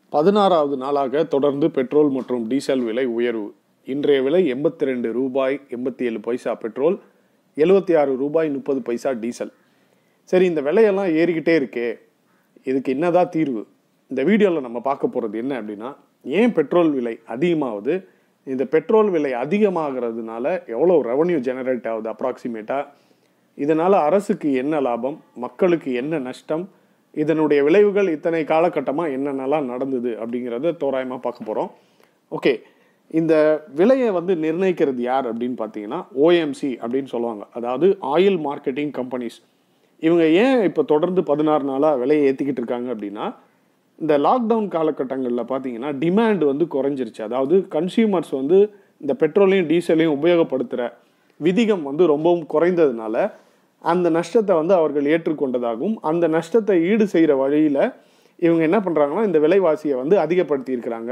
பதினாறாவது நாளாக தொடர்ந்து பெட்ரோல் மற்றும் டீசல் விலை உயர்வு இன்றைய விலை எண்பத்தி ரெண்டு ரூபாய் எண்பத்தி ஏழு பைசா பெட்ரோல் எழுபத்தி ஆறு ரூபாய் முப்பது பைசா டீசல் சரி இந்த விலையெல்லாம் ஏறிக்கிட்டே இருக்கே இதுக்கு என்னதான் தீர்வு இந்த வீடியோவில் நம்ம பார்க்க போகிறது என்ன அப்படின்னா ஏன் பெட்ரோல் விலை அதிகமாகுது இந்த பெட்ரோல் விலை அதிகமாகிறதுனால எவ்வளோ ரெவன்யூ ஜெனரேட் ஆகுது அப்ராக்சிமேட்டாக இதனால் அரசுக்கு என்ன லாபம் மக்களுக்கு என்ன நஷ்டம் இதனுடைய விளைவுகள் இத்தனை காலகட்டமாக என்னென்னலாம் நடந்தது அப்படிங்கிறத தோராயமாக பார்க்க போகிறோம் ஓகே இந்த விலையை வந்து நிர்ணயிக்கிறது யார் அப்படின்னு பார்த்தீங்கன்னா ஓஎம்சி அப்படின்னு சொல்லுவாங்க அதாவது ஆயில் மார்க்கெட்டிங் கம்பெனிஸ் இவங்க ஏன் இப்போ தொடர்ந்து பதினாறு நாளாக விலையை ஏற்றிக்கிட்டு இருக்காங்க அப்படின்னா இந்த லாக்டவுன் காலகட்டங்களில் பார்த்தீங்கன்னா டிமாண்ட் வந்து குறைஞ்சிருச்சு அதாவது கன்சியூமர்ஸ் வந்து இந்த பெட்ரோலையும் டீசலையும் உபயோகப்படுத்துகிற விதிகம் வந்து ரொம்பவும் குறைந்ததுனால அந்த நஷ்டத்தை வந்து அவர்கள் ஏற்றுக்கொண்டதாகவும் அந்த நஷ்டத்தை ஈடு செய்கிற வழியில் இவங்க என்ன பண்ணுறாங்கன்னா இந்த விலைவாசியை வந்து அதிகப்படுத்தி இருக்கிறாங்க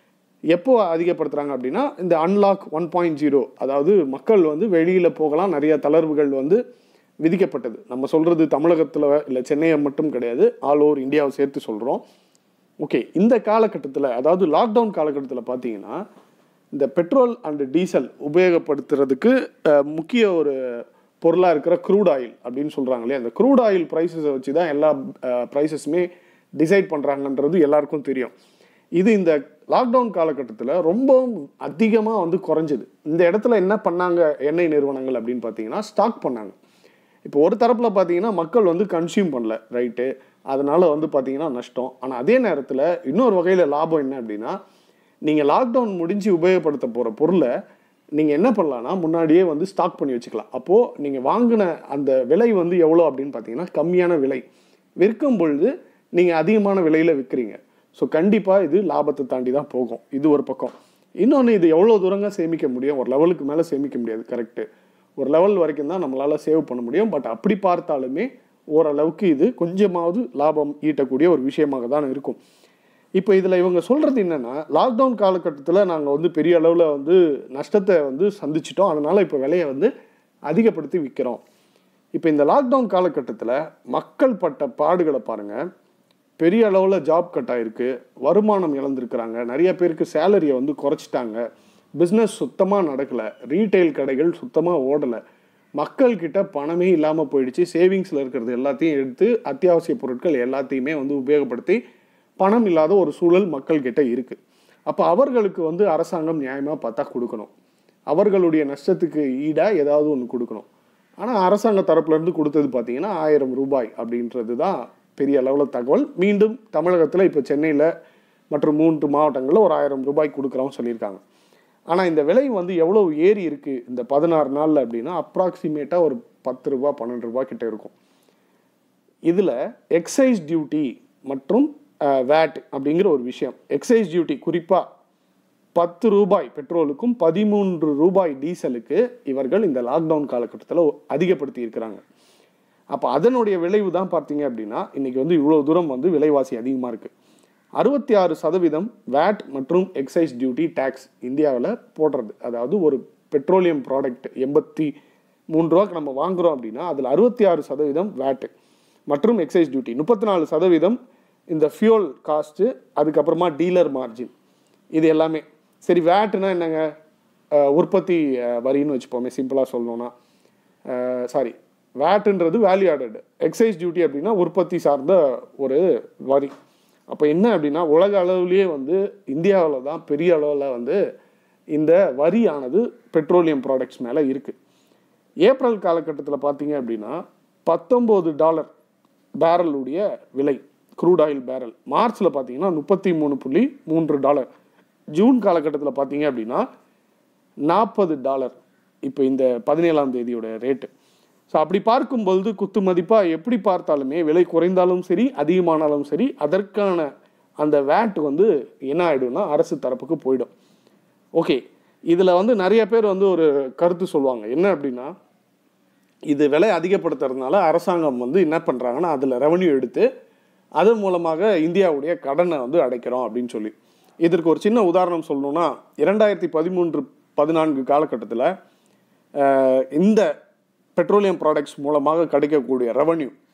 எப்போ அதிகப்படுத்துகிறாங்க அப்படின்னா இந்த அன்லாக் ஒன் பாயிண்ட் ஜீரோ அதாவது மக்கள் வந்து வெளியில் போகலாம் நிறைய தளர்வுகள் வந்து விதிக்கப்பட்டது நம்ம சொல்கிறது தமிழகத்தில் இல்லை சென்னையை மட்டும் கிடையாது ஆல் ஓவர் இந்தியாவை சேர்த்து சொல்கிறோம் ஓகே இந்த காலகட்டத்தில் அதாவது லாக்டவுன் காலகட்டத்தில் பார்த்தீங்கன்னா இந்த பெட்ரோல் அண்ட் டீசல் உபயோகப்படுத்துறதுக்கு அஹ், முக்கிய ஒரு பொருளாக இருக்கிற க்ரூட் ஆயில் அப்படின்னு சொல்கிறாங்க இல்லையா அந்த க்ரூட் ஆயில் ப்ரைஸஸை வச்சு தான் எல்லா ப்ரைஸஸுமே டிசைட் பண்ணுறாங்கன்றது எல்லாருக்கும் தெரியும் இது இந்த லாக்டவுன் காலகட்டத்தில் ரொம்பவும் அதிகமாக வந்து குறைஞ்சது இந்த இடத்துல என்ன பண்ணாங்க எண்ணெய் நிறுவனங்கள் அப்படின்னு பார்த்தீங்கன்னா ஸ்டாக் பண்ணாங்க இப்போ ஒரு தரப்பில் பார்த்தீங்கன்னா மக்கள் வந்து கன்சியூம் பண்ணல ரைட்டு அதனால வந்து பார்த்தீங்கன்னா நஷ்டம் ஆனால் அதே நேரத்தில் இன்னொரு வகையில் லாபம் என்ன அப்படின்னா நீங்கள் லாக்டவுன் முடிஞ்சு உபயோகப்படுத்த போகிற பொருளை நீங்கள் என்ன பண்ணலாம்னா முன்னாடியே வந்து ஸ்டாக் பண்ணி வச்சுக்கலாம் அப்போது நீங்கள் வாங்கின அந்த விலை வந்து எவ்வளோ அப்படின்னு பார்த்தீங்கன்னா கம்மியான விலை விற்கும் பொழுது நீங்கள் அதிகமான விலையில் விற்கிறீங்க ஸோ கண்டிப்பாக இது லாபத்தை தாண்டி தான் போகும் இது ஒரு பக்கம் இன்னொன்று இது எவ்வளோ தூரங்க சேமிக்க முடியும் ஒரு லெவலுக்கு மேலே சேமிக்க முடியாது கரெக்டு ஒரு லெவல் வரைக்கும் தான் நம்மளால் சேவ் பண்ண முடியும் பட் அப்படி பார்த்தாலுமே ஓரளவுக்கு இது கொஞ்சமாவது லாபம் ஈட்டக்கூடிய ஒரு விஷயமாக தான் இருக்கும் இப்போ இதில் இவங்க சொல்கிறது என்னென்னா லாக்டவுன் காலகட்டத்தில் நாங்கள் வந்து பெரிய அளவில் வந்து நஷ்டத்தை வந்து சந்திச்சிட்டோம் அதனால் இப்போ விலையை வந்து அதிகப்படுத்தி விற்கிறோம் இப்போ இந்த லாக்டவுன் காலகட்டத்தில் மக்கள் பட்ட பாடுகளை பாருங்கள் பெரிய அளவில் ஜாப் கட் ஆயிருக்கு வருமானம் இழந்திருக்கிறாங்க நிறைய பேருக்கு சேலரியை வந்து குறைச்சிட்டாங்க பிஸ்னஸ் சுத்தமாக நடக்கலை ரீட்டைல் கடைகள் சுத்தமாக ஓடலை மக்கள்கிட்ட பணமே இல்லாமல் போயிடுச்சு சேவிங்ஸில் இருக்கிறது எல்லாத்தையும் எடுத்து அத்தியாவசிய பொருட்கள் எல்லாத்தையுமே வந்து உபயோகப்படுத்தி பணம் இல்லாத ஒரு சூழல் மக்கள்கிட்ட இருக்குது அப்போ அவர்களுக்கு வந்து அரசாங்கம் நியாயமாக பார்த்தா கொடுக்கணும் அவர்களுடைய நஷ்டத்துக்கு ஈடாக ஏதாவது ஒன்று கொடுக்கணும் ஆனால் அரசாங்க தரப்புலேருந்து கொடுத்தது பார்த்தீங்கன்னா ஆயிரம் ரூபாய் அப்படின்றது தான் பெரிய அளவில் தகவல் மீண்டும் தமிழகத்தில் இப்போ சென்னையில் மற்றும் மூன்று மாவட்டங்களில் ஒரு ஆயிரம் ரூபாய் கொடுக்குறோம் சொல்லியிருக்காங்க ஆனால் இந்த விலை வந்து எவ்வளோ ஏறி இருக்குது இந்த பதினாறு நாளில் அப்படின்னா அப்ராக்சிமேட்டாக ஒரு பத்து ரூபா பன்னெண்டு ரூபா கிட்ட இருக்கும் இதில் எக்ஸைஸ் டியூட்டி மற்றும் வேட் அப்படிங்கிற ஒரு விஷயம் எக்ஸைஸ் டியூட்டி குறிப்பாக பத்து ரூபாய் பெட்ரோலுக்கும் பதிமூன்று ரூபாய் டீசலுக்கு இவர்கள் இந்த லாக்டவுன் காலகட்டத்தில் அதிகப்படுத்தி இருக்கிறாங்க அப்போ அதனுடைய விளைவு தான் பார்த்தீங்க அப்படின்னா இன்னைக்கு வந்து இவ்வளோ தூரம் வந்து விலைவாசி அதிகமாக இருக்குது அறுபத்தி ஆறு சதவீதம் வேட் மற்றும் எக்ஸைஸ் டியூட்டி டேக்ஸ் இந்தியாவில் போடுறது அதாவது ஒரு பெட்ரோலியம் ப்ராடக்ட் எண்பத்தி மூணு ரூபாய்க்கு நம்ம வாங்குறோம் அப்படின்னா அதில் அறுபத்தி ஆறு சதவீதம் வேட்டு மற்றும் எக்ஸைஸ் டியூட்டி முப்பத்தி நாலு சதவீதம் இந்த ஃபியூல் காஸ்ட்டு அதுக்கப்புறமா டீலர் மார்ஜின் இது எல்லாமே சரி வேட்டுனா என்னங்க அஹ் உற்பத்தி அஹ், வரின்னு வச்சுப்போமே சிம்பிளாக சொல்லணும்னா சாரி வேட்டுன்றது வேல்யூ ஆடட் எக்ஸைஸ் டியூட்டி அப்படின்னா உற்பத்தி சார்ந்த ஒரு வரி அப்போ என்ன அப்படின்னா உலக அளவுலேயே வந்து இந்தியாவில் தான் பெரிய அளவில் வந்து இந்த வரியானது பெட்ரோலியம் ப்ராடக்ட்ஸ் மேலே இருக்குது ஏப்ரல் காலகட்டத்தில் பார்த்தீங்க அப்படின்னா பத்தொம்போது டாலர் பேரலுடைய விலை க்ரூட் ஆயில் பேரல் மார்ச்சில் பார்த்தீங்கன்னா முப்பத்தி மூணு புள்ளி மூன்று டாலர் ஜூன் காலகட்டத்தில் பார்த்தீங்க அப்படின்னா நாற்பது டாலர் இப்போ இந்த பதினேழாம் தேதியோட ரேட்டு ஸோ அப்படி பார்க்கும்பொழுது குத்து மதிப்பாக எப்படி பார்த்தாலுமே விலை குறைந்தாலும் சரி அதிகமானாலும் சரி அதற்கான அந்த வேட் வந்து என்ன ஆகிடும்னா அரசு தரப்புக்கு போயிடும் ஓகே இதில் வந்து நிறைய பேர் வந்து ஒரு கருத்து சொல்லுவாங்க என்ன அப்படின்னா இது விலை அதிகப்படுத்துறதுனால அரசாங்கம் வந்து என்ன பண்ணுறாங்கன்னா அதில் ரெவன்யூ எடுத்து அதன் மூலமாக இந்தியாவுடைய கடனை வந்து அடைக்கிறோம் அப்படின்னு சொல்லி இதற்கு ஒரு சின்ன உதாரணம் சொல்லணும்னா இரண்டாயிரத்தி பதிமூன்று பதினான்கு காலகட்டத்தில் இந்த பெட்ரோலியம் ப்ராடக்ட்ஸ் மூலமாக கிடைக்கக்கூடிய ரெவன்யூ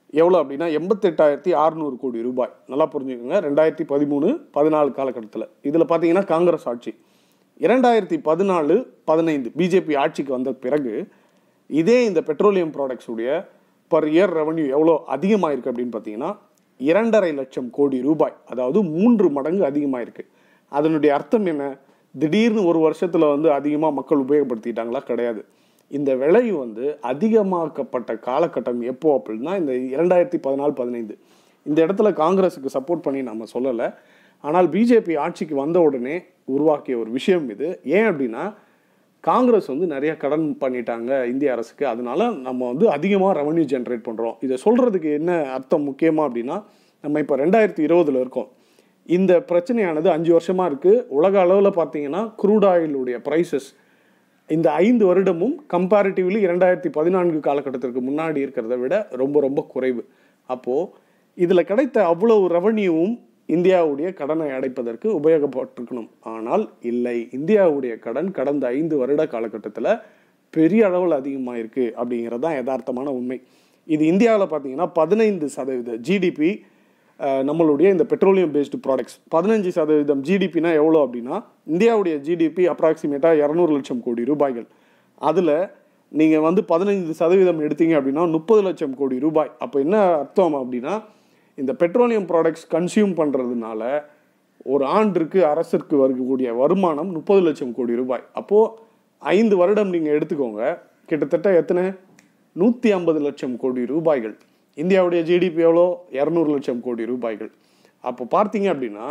எவ்வளோ அப்படின்னா எண்பத்தெட்டாயிரத்தி அறுநூறு கோடி ரூபாய் நல்லா புரிஞ்சுக்கோங்க ரெண்டாயிரத்தி பதிமூணு பதினாலு காலகட்டத்தில் இதில் பார்த்தீங்கன்னா காங்கிரஸ் ஆட்சி இரண்டாயிரத்தி பதினாலு பதினைந்து பிஜேபி ஆட்சிக்கு வந்த பிறகு இதே இந்த பெட்ரோலியம் ப்ராடக்ட்ஸ் உடைய பர் இயர் ரெவன்யூ எவ்வளோ அதிகமாயிருக்கு அப்படின்னு பார்த்தீங்கன்னா இரண்டரை லட்சம் கோடி ரூபாய் அதாவது மூன்று மடங்கு அதிகமாயிருக்கு அதனுடைய அர்த்தம் என்ன திடீர்னு ஒரு வருஷத்தில் வந்து அதிகமாக மக்கள் உபயோகப்படுத்திட்டாங்களா கிடையாது இந்த விலை வந்து அதிகமாக்கப்பட்ட காலகட்டம் எப்போ அப்படின்னா இந்த இரண்டாயிரத்தி பதினாலு பதினைந்து இந்த இடத்துல காங்கிரஸுக்கு சப்போர்ட் பண்ணி நம்ம சொல்லலை ஆனால் பிஜேபி ஆட்சிக்கு வந்த உடனே உருவாக்கிய ஒரு விஷயம் இது ஏன் அப்படின்னா காங்கிரஸ் வந்து நிறைய கடன் பண்ணிட்டாங்க இந்திய அரசுக்கு அதனால நம்ம வந்து அதிகமாக ரெவன்யூ ஜென்ரேட் பண்ணுறோம் இதை சொல்கிறதுக்கு என்ன அர்த்தம் முக்கியமாக அப்படின்னா நம்ம இப்போ ரெண்டாயிரத்தி இருபதுல இருக்கோம் இந்த பிரச்சனையானது அஞ்சு வருஷமாக இருக்குது உலக அளவில் பார்த்தீங்கன்னா க்ரூட் ஆயிலுடைய ப்ரைஸஸ் இந்த ஐந்து வருடமும் கம்பேரிட்டிவ்லி இரண்டாயிரத்தி பதினான்கு காலகட்டத்திற்கு முன்னாடி இருக்கிறத விட ரொம்ப ரொம்ப குறைவு அப்போது இதில் கிடைத்த அவ்வளவு ரெவன்யூவும் இந்தியாவுடைய கடனை அடைப்பதற்கு உபயோகப்பட்டிருக்கணும் ஆனால் இல்லை இந்தியாவுடைய கடன் கடந்த ஐந்து வருட காலகட்டத்தில் பெரிய அளவில் அதிகமாக இருக்குது அப்படிங்கிறது தான் யதார்த்தமான உண்மை இது இந்தியாவில் பார்த்தீங்கன்னா பதினைந்து சதவீத ஜிடிபி நம்மளுடைய இந்த பெட்ரோலியம் பேஸ்டு ப்ராடக்ட்ஸ் பதினஞ்சு சதவீதம் ஜிடிபினா எவ்வளோ அப்படின்னா இந்தியாவுடைய ஜிடிபி அப்ராக்சிமேட்டாக இரநூறு லட்சம் கோடி ரூபாய்கள் அதில் நீங்கள் வந்து பதினைந்து சதவீதம் எடுத்தீங்க அப்படின்னா முப்பது லட்சம் கோடி ரூபாய் அப்போ என்ன அர்த்தம் அப்படின்னா இந்த பெட்ரோலியம் ப்ராடக்ட்ஸ் கன்சியூம் பண்ணுறதுனால ஒரு ஆண்டிற்கு அரசிற்கு வரக்கூடிய வருமானம் முப்பது லட்சம் கோடி ரூபாய் அப்போது ஐந்து வருடம் நீங்கள் எடுத்துக்கோங்க கிட்டத்தட்ட எத்தனை நூற்றி ஐம்பது லட்சம் கோடி ரூபாய்கள் இந்தியாவுடைய ஜிடிபி எவ்வளோ இரநூறு லட்சம் கோடி ரூபாய்கள் அப்போ பார்த்தீங்க அப்படின்னா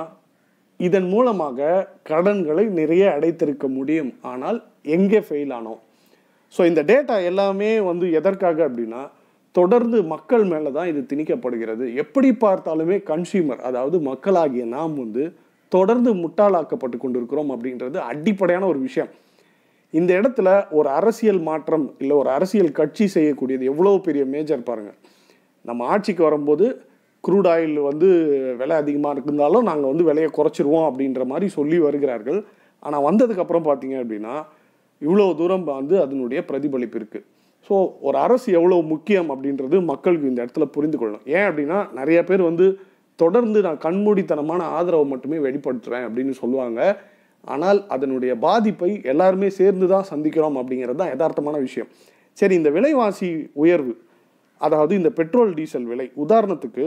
இதன் மூலமாக கடன்களை நிறைய அடைத்திருக்க முடியும் ஆனால் எங்கே ஃபெயில் ஆனோம் ஸோ இந்த டேட்டா எல்லாமே வந்து எதற்காக அப்படின்னா தொடர்ந்து மக்கள் மேலே தான் இது திணிக்கப்படுகிறது எப்படி பார்த்தாலுமே கன்சியூமர் அதாவது மக்களாகிய நாம் வந்து தொடர்ந்து முட்டாளாக்கப்பட்டு கொண்டிருக்கிறோம் அப்படின்றது அடிப்படையான ஒரு விஷயம் இந்த இடத்துல ஒரு அரசியல் மாற்றம் இல்லை ஒரு அரசியல் கட்சி செய்யக்கூடியது எவ்வளோ பெரிய மேஜர் பாருங்கள் நம்ம ஆட்சிக்கு வரும்போது க்ரூட் ஆயில் வந்து விலை அதிகமாக இருந்தாலும் நாங்கள் வந்து விலையை குறைச்சிருவோம் அப்படின்ற மாதிரி சொல்லி வருகிறார்கள் ஆனால் வந்ததுக்கப்புறம் பார்த்தீங்க அப்படின்னா இவ்வளோ தூரம் வந்து அதனுடைய பிரதிபலிப்பு இருக்குது ஸோ ஒரு அரசு எவ்வளோ முக்கியம் அப்படின்றது மக்களுக்கு இந்த இடத்துல புரிந்து கொள்ளணும் ஏன் அப்படின்னா நிறைய பேர் வந்து தொடர்ந்து நான் கண்மூடித்தனமான ஆதரவை மட்டுமே வெளிப்படுத்துகிறேன் அப்படின்னு சொல்லுவாங்க ஆனால் அதனுடைய பாதிப்பை எல்லாருமே சேர்ந்து தான் சந்திக்கிறோம் அப்படிங்கிறது தான் யதார்த்தமான விஷயம் சரி இந்த விலைவாசி உயர்வு அதாவது இந்த பெட்ரோல் டீசல் விலை உதாரணத்துக்கு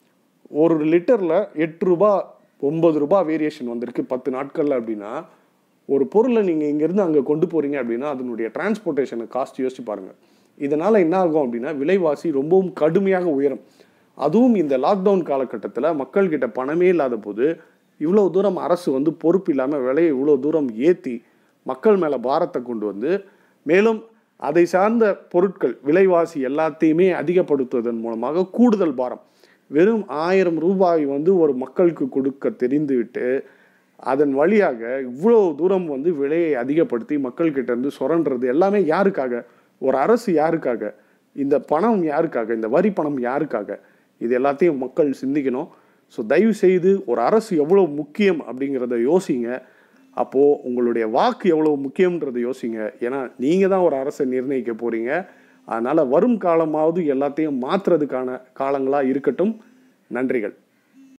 ஒரு லிட்டரில் எட்டு ரூபா ஒன்பது ரூபா வேரியேஷன் வந்திருக்கு பத்து நாட்களில் அப்படின்னா ஒரு பொருளை நீங்கள் இங்கேருந்து அங்கே கொண்டு போகிறீங்க அப்படின்னா அதனுடைய டிரான்ஸ்போர்ட்டேஷனை காஸ்ட் யோசிச்சு பாருங்கள் இதனால் என்ன ஆகும் அப்படின்னா விலைவாசி ரொம்பவும் கடுமையாக உயரும் அதுவும் இந்த லாக்டவுன் காலகட்டத்தில் மக்கள்கிட்ட பணமே இல்லாத போது இவ்வளோ தூரம் அரசு வந்து பொறுப்பு இல்லாமல் விலையை இவ்வளோ தூரம் ஏற்றி மக்கள் மேலே பாரத்தை கொண்டு வந்து மேலும் அதை சார்ந்த பொருட்கள் விலைவாசி எல்லாத்தையுமே அதிகப்படுத்துவதன் மூலமாக கூடுதல் பாரம் வெறும் ஆயிரம் ரூபாய் வந்து ஒரு மக்களுக்கு கொடுக்க தெரிந்துவிட்டு அதன் வழியாக இவ்வளோ தூரம் வந்து விலையை அதிகப்படுத்தி மக்கள்கிட்ட இருந்து சுரண்டுறது எல்லாமே யாருக்காக ஒரு அரசு யாருக்காக இந்த பணம் யாருக்காக இந்த வரி பணம் யாருக்காக இது எல்லாத்தையும் மக்கள் சிந்திக்கணும் ஸோ தயவு செய்து ஒரு அரசு எவ்வளோ முக்கியம் அப்படிங்கிறத யோசிங்க அப்போது உங்களுடைய வாக்கு எவ்வளோ முக்கியன்றதை யோசிங்க ஏன்னா நீங்கள் தான் ஒரு அரசை நிர்ணயிக்க போகிறீங்க அதனால் வரும் காலமாவது எல்லாத்தையும் மாற்றுறதுக்கான காலங்களாக இருக்கட்டும் நன்றிகள்